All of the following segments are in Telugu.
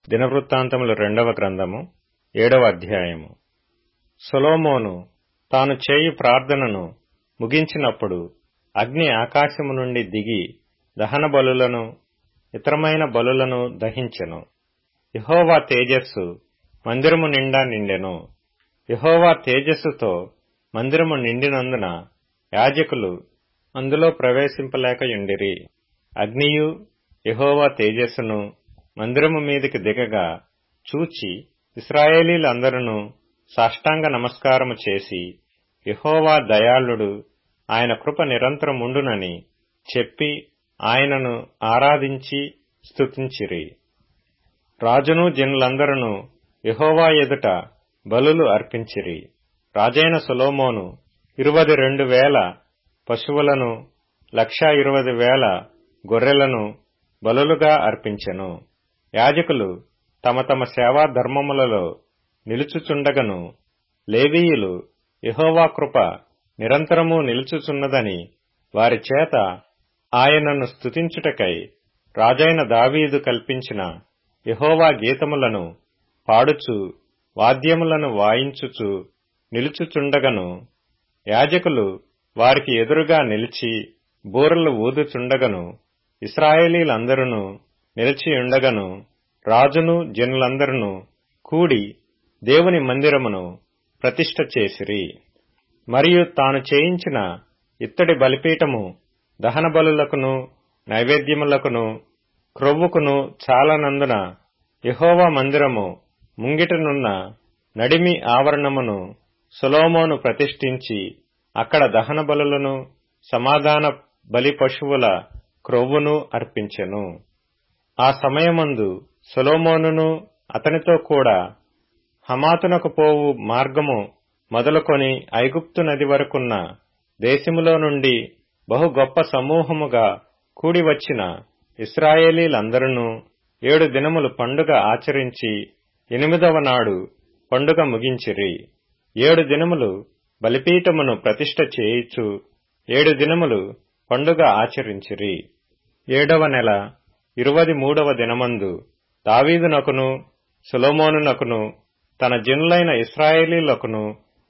దినవృత్తాంతములు రెండవ గ్రంథము ఏడవ అధ్యాయము సొలొమోను తాను చేయు ప్రార్థనను ముగించినప్పుడు అగ్ని ఆకాశము నుండి దిగి దహన బలులను ఇతరమైన బలులను దహించెను యెహోవా తేజస్సు మందిరము నిండా నిండెను యెహోవా తేజస్సుతో మందిరము నిండినందున యాజకులు అందులో ప్రవేశింపలేకయుండిరి అగ్నియు యెహోవా తేజస్సును మందిరము మీదికి దిగగా చూచి ఇశ్రాయేలీలందరూ సాష్టాంగ నమస్కారము చేసి యెహోవా దయాళుడు ఆయన కృప నిరంతరముండునని చెప్పి ఆయనను ఆరాధించి స్తుతించిరి రాజును జనులందరూ యెహోవా ఎదుట బలులు అర్పించిరి రాజైన సొలొమోను ఇరువది రెండు వేల పశువులను లక్షా ఇరువది వేల గొర్రెలను బలులుగా అర్పించెను యాజకులు తమ తమ సేవా ధర్మములలో నిలుచుచుండగను లేవీయులు యెహోవా కృప నిరంతరము నిలుచుచున్నదని వారి చేత ఆయనను స్తుతించుటకై రాజైన దావీదు కల్పించిన యెహోవా గీతములను పాడుచు వాద్యములను వాయించుచు నిలుచుచుండగను యాజకులు వారికి ఎదురుగా నిలిచి బూరలు ఊదుచుండగను ఇస్రాయేలీలందరూ నిలిచియుండగను రాజును జనులందరూ కూడి దేవుని మందిరమును ప్రతిష్ఠ చేసిరి మరియు తాను చేయించిన ఇత్తడి బలిపీఠము దహన బలులకును నైవేద్యములకును క్రొవ్వుకును చాలనందున యెహోవా మందిరము ముంగిటనున్న నడిమి ఆవరణమును సొలొమోను ప్రతిష్ఠించి అక్కడ దహన బలులను సమాధాన బలి పశువుల క్రొవ్వును అర్పించెను ఆ సమయమందు సొలొమోనును అతనితో కూడా హమాతునకు పోవు మార్గము మొదలుకొని ఐగుప్తు నది వరకున్న దేశములో నుండి బహు గొప్ప సమూహముగా కూడి వచ్చిన ఇస్రాయేలీలందరూ ఏడు దినములు పండుగ ఆచరించి ఎనిమిదవ నాడు పండుగ ముగించిరి ఏడు దినములు బలిపీఠమును ప్రతిష్ఠ చేయిచు ఏడు దినములు పండుగ ఆచరించిరి ఏడవ నెల ఇరువది మూడవ దినమందు దావీదునకును సులోమోనునకును తన జనులైన ఇస్రాయేలీలకును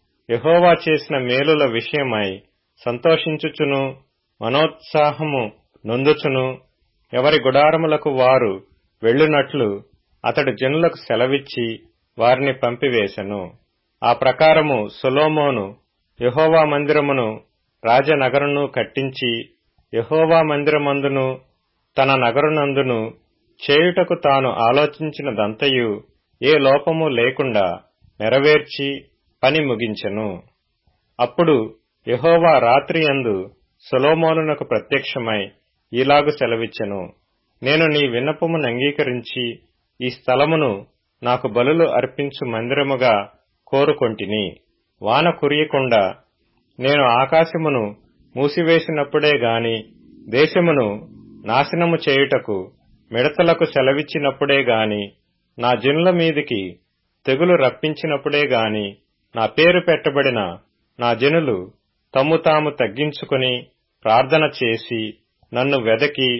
యహోవా చేసిన మేలుల విషయమై సంతోషించుచును మనోత్సాహము నొందుచును ఎవరి గుడారములకు వారు వెళ్ళునట్లు అతడు జనులకు సెలవిచ్చి వారిని పంపివేశను ఆ ప్రకారము సొలోమోను యహోవా మందిరమును రాజనగరును కట్టించి యహోవా మందిరమందును తన నగరునందును చేయుటకు తాను ఆలోచించినదంతయు ఏ లోపము లేకుండా నెరవేర్చి పని ముగించెను అప్పుడు యహోవా రాత్రి అందు సొలోమోనునకు ప్రత్యక్షమై ఈలాగు సెలవిచ్చెను నేను నీ విన్నపమును అంగీకరించి ఈ స్థలమును నాకు బలులు అర్పించు మందిరముగా కోరుకొంటిని వాన కురియకుండా నేను ఆకాశమును మూసివేసినప్పుడే గాని దేశమును నాశనము చేయుటకు మిడతలకు సెలవిచ్చినప్పుడే గాని నా జనుల మీదికి తెగులు రప్పించినప్పుడే గాని నా పేరు పెట్టబడిన నా జనులు తమ్ము తాము తగ్గించుకుని ప్రార్థన చేసి నన్ను వెదకి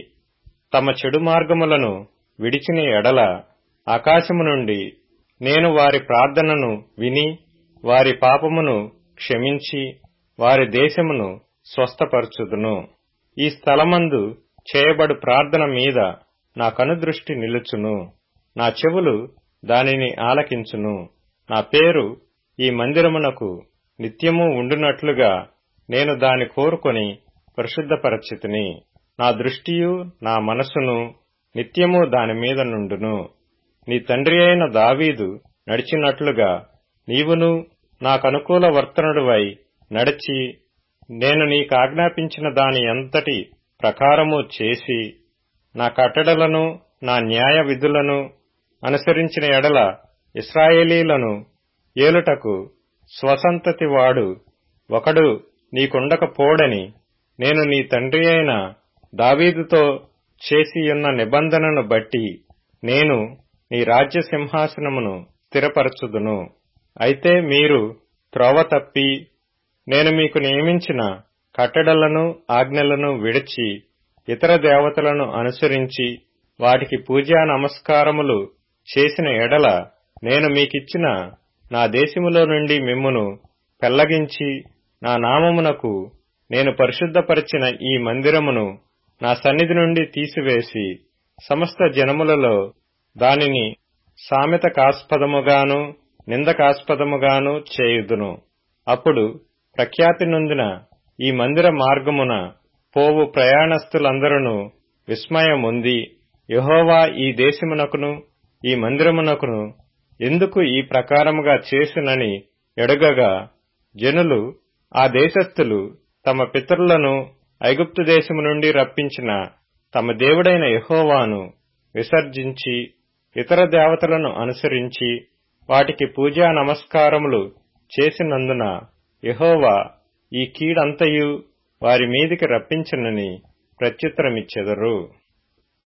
తమ చెడు మార్గములను విడిచిన ఎడల ఆకాశము నుండి నేను వారి ప్రార్థనను విని వారి పాపమును క్షమించి వారి దేశమును స్వస్థపరచుదును ఈ స్థలమందు చేయబడు ప్రార్థన మీద నా కనుదృష్టి నిలుచును నా చెవులు దానిని ఆలకించును నా పేరు ఈ మందిరమునకు నిత్యము ఉండునట్లుగా నేను దాని కోరుకొని పరిశుద్ధపరచితిని నా దృష్టియు నా మనసును నిత్యము దాని మీద నుండును నీ తండ్రి అయిన దావీదు నడిచినట్లుగా నీవును నాకనుకూల వర్తనుడువై నడిచి నేను నీకాజ్ఞాపించిన దాని ఎంతటి ప్రకారము చేసి నా కట్టడలను నా న్యాయ విధులను అనుసరించిన ఎడల ఇస్రాయేలీలను ఏలుటకు స్వసంతతి వాడు ఒకడు నీకుండకపోడని నేను నీ తండ్రి అయిన దావీదుతో చేసియున్న నిబంధనను బట్టి నేను నీ రాజ్య సింహాసనమును స్థిరపరచుదును అయితే మీరు త్రోవ తప్పి నేను మీకు నియమించిన కట్టడలను ఆజ్ఞలను విడిచి ఇతర దేవతలను అనుసరించి వాటికి పూజా నమస్కారములు చేసిన ఎడల నేను మీకిచ్చిన నా దేశములో నుండి మిమ్మును పెళ్లగించి నా నామమునకు నేను పరిశుద్ధపరిచిన ఈ మందిరమును నా సన్నిధి నుండి తీసివేసి సమస్త జనములలో దానిని సామెతకాస్పదముగాను నిందకాస్పదముగాను చేయుదును అప్పుడు ప్రఖ్యాతి నొందిన ఈ మందిర మార్గమున పోవు ప్రయాణస్థులందరూ విస్మయముంది యహోవా ఈ దేశమునకును ఈ మందిరమునకును ఎందుకు ఈ ప్రకారముగా చేసునని ఎడగగా జనులు ఆ దేశస్థులు తమ పితరులను ఐగుప్తు దేశము నుండి రప్పించిన తమ దేవుడైన యహోవాను విసర్జించి ఇతర దేవతలను అనుసరించి వాటికి పూజా నమస్కారములు చేసినందున యహోవా ఈ కీడంతయు వారి మీదికి రప్పించనని ప్రత్యుత్తరమిచ్చెదరు